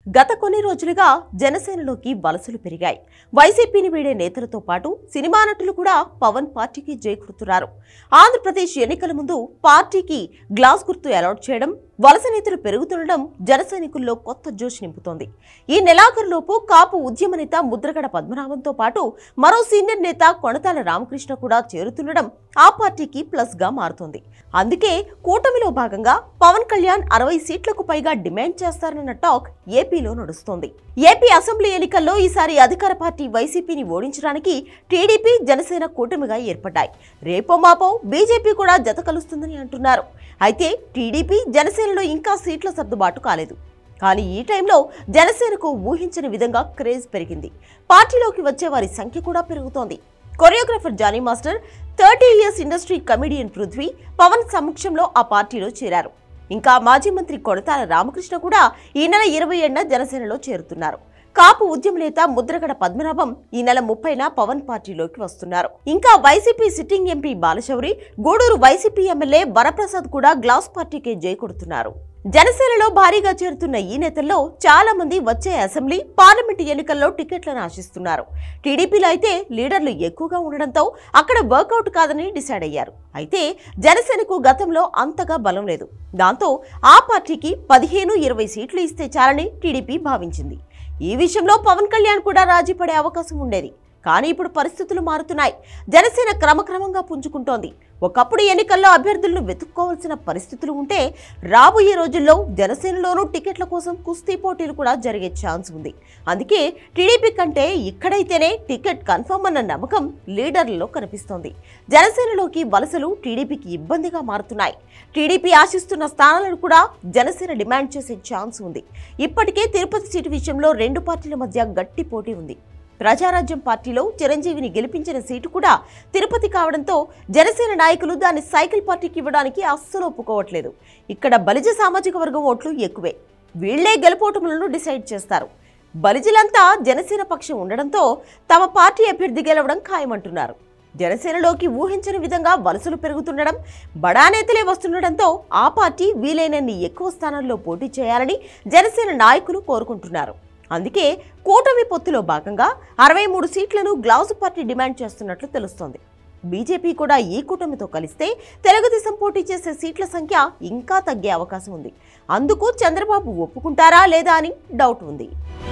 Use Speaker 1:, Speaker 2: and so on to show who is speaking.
Speaker 1: గత కొన్ని రోజులుగా జనసేనలోకి వలసలు పెరిగాయి వైసీపీని వీడే నేతలతో పాటు సినిమా నటులు కూడా పవన్ పార్టీకి జైకొడుతున్నారు ఆంధ్రప్రదేశ్ ఎన్నికల ముందు పార్టీకి గ్లాస్ గుర్తు అలాట్ చేయడం వలస నేతలు పెరుగుతుండడం జనసైనికుల్లో కొత్త జోష్ నింపుతోంది ఈ నెలాఖరులోపు కాపు ఉద్యమ నేత ముద్రగడ పద్మనాభంతో పాటు మరో సీనియర్ నేత కొణతాల రామకృష్ణ కూడా చేరుతుండడం ఆ పార్టీకి ప్లస్ గా మారుతోంది అందుకే కూటమిలో భాగంగా పవన్ కళ్యాణ్ అరవై సీట్లకు పైగా డిమాండ్ చేస్తారన్న టాక్ ఏపీలో నడుస్తోంది ఏపీ అసెంబ్లీ ఎన్నికల్లో ఈసారి అధికార పార్టీ వైసీపీని ఓడించడానికి టీడీపీ జనసేన కూటమిగా ఏర్పడ్డాయి రేపో మాపో బీజేపీ కూడా జత కలుస్తుందని అంటున్నారు అయితే టీడీపీ జనసేనలో ఇంకా సీట్ల సర్దుబాటు కాలేదు కానీ ఈ టైంలో జనసేనకు ఊహించని విధంగా క్రేజ్ పెరిగింది పార్టీలోకి వచ్చే వారి సంఖ్య కూడా పెరుగుతోంది choreographer Jani master thirty years industry comedian Prithvi Pawan సమక్షంలో ఆ పార్టీలో చేరారు ఇంకా మాజీ మంత్రి కొడతాల రామకృష్ణ కూడా ఈ నెల ఇరవై ఏడున జనసేనలో చేరుతున్నారు కాపు ఉద్యమ నేత ముద్రగడ పద్మనాభం ఈ నెల ముప్పైన పవన్ పార్టీలోకి వస్తున్నారు ఇంకా YCP sitting MP Balashowry Gudur YCP MLA Varaprasad కూడా గ్లాస్ పార్టీకి జై కొడుతున్నారు జనసేనలో భారీగా చేరుతున్న ఈ నేతల్లో చాలా మంది వచ్చే అసెంబ్లీ పార్లమెంటు ఎన్నికల్లో టికెట్లను ఆశిస్తున్నారు టీడీపీలో అయితే లీడర్లు ఎక్కువగా ఉండడంతో అక్కడ వర్కౌట్ కాదని డిసైడ్ అయ్యారు అయితే జనసేనకు గతంలో అంతగా బలం లేదు దాంతో ఆ పార్టీకి పదిహేను ఇరవై సీట్లు ఇస్తే చాలని టీడీపీ భావించింది ఈ విషయంలో పవన్ కళ్యాణ్ కూడా రాజీ పడే అవకాశం ఉండేది కానీ ఇప్పుడు పరిస్థితులు మారుతున్నాయి జనసేన క్రమక్రమంగా పుంజుకుంటోంది ఒకప్పుడు ఎన్నికల్లో అభ్యర్థులను వెతుక్కోవాల్సిన పరిస్థితులు ఉంటే రాబోయే రోజుల్లో జనసేనలోనూ టికెట్ల కోసం కుస్తీ పోటీలు కూడా జరిగే ఛాన్స్ ఉంది అందుకే టీడీపీ కంటే ఇక్కడైతేనే టికెట్ కన్ఫర్మ్ అన్న నమ్మకం లీడర్లలో కనిపిస్తోంది జనసేనలోకి వలసలు టీడీపీకి ఇబ్బందిగా మారుతున్నాయి టీడీపీ ఆశిస్తున్న స్థానాలను కూడా జనసేన డిమాండ్ చేసే ఛాన్స్ ఉంది ఇప్పటికే తిరుపతి సీటు విషయంలో రెండు పార్టీల మధ్య గట్టి పోటీ ఉంది ప్రజారాజ్యం పార్టీలో చిరంజీవిని గెలిపించిన సీటు కూడా తిరుపతి కావడంతో జనసేన నాయకులు దాన్ని సైకిల్ పార్టీకి ఇవ్వడానికి అస్సలు ఒప్పుకోవట్లేదు ఇక్కడ బలిజ సామాజిక వర్గం ఓట్లు ఎక్కువే వీళ్లే గెలుపోటములను డిసైడ్ చేస్తారు బలిజలంతా జనసేన పక్షం ఉండడంతో తమ పార్టీ అభ్యర్థి గెలవడం ఖాయమంటున్నారు జనసేనలోకి ఊహించని విధంగా వలసలు పెరుగుతుండడం బడా నేతలే వస్తుండడంతో ఆ పార్టీ వీలైనన్ని ఎక్కువ స్థానాల్లో పోటీ చేయాలని జనసేన నాయకులు కోరుకుంటున్నారు అందుకే కూటమి పొత్తులో భాగంగా అరవై మూడు సీట్లను గ్లాసు పార్టీ డిమాండ్ చేస్తున్నట్లు తెలుస్తోంది బీజేపీ కూడా ఈ కూటమితో కలిస్తే తెలుగుదేశం పోటీ చేసే సీట్ల సంఖ్య ఇంకా తగ్గే అవకాశం ఉంది అందుకు చంద్రబాబు ఒప్పుకుంటారా లేదా అని డౌట్ ఉంది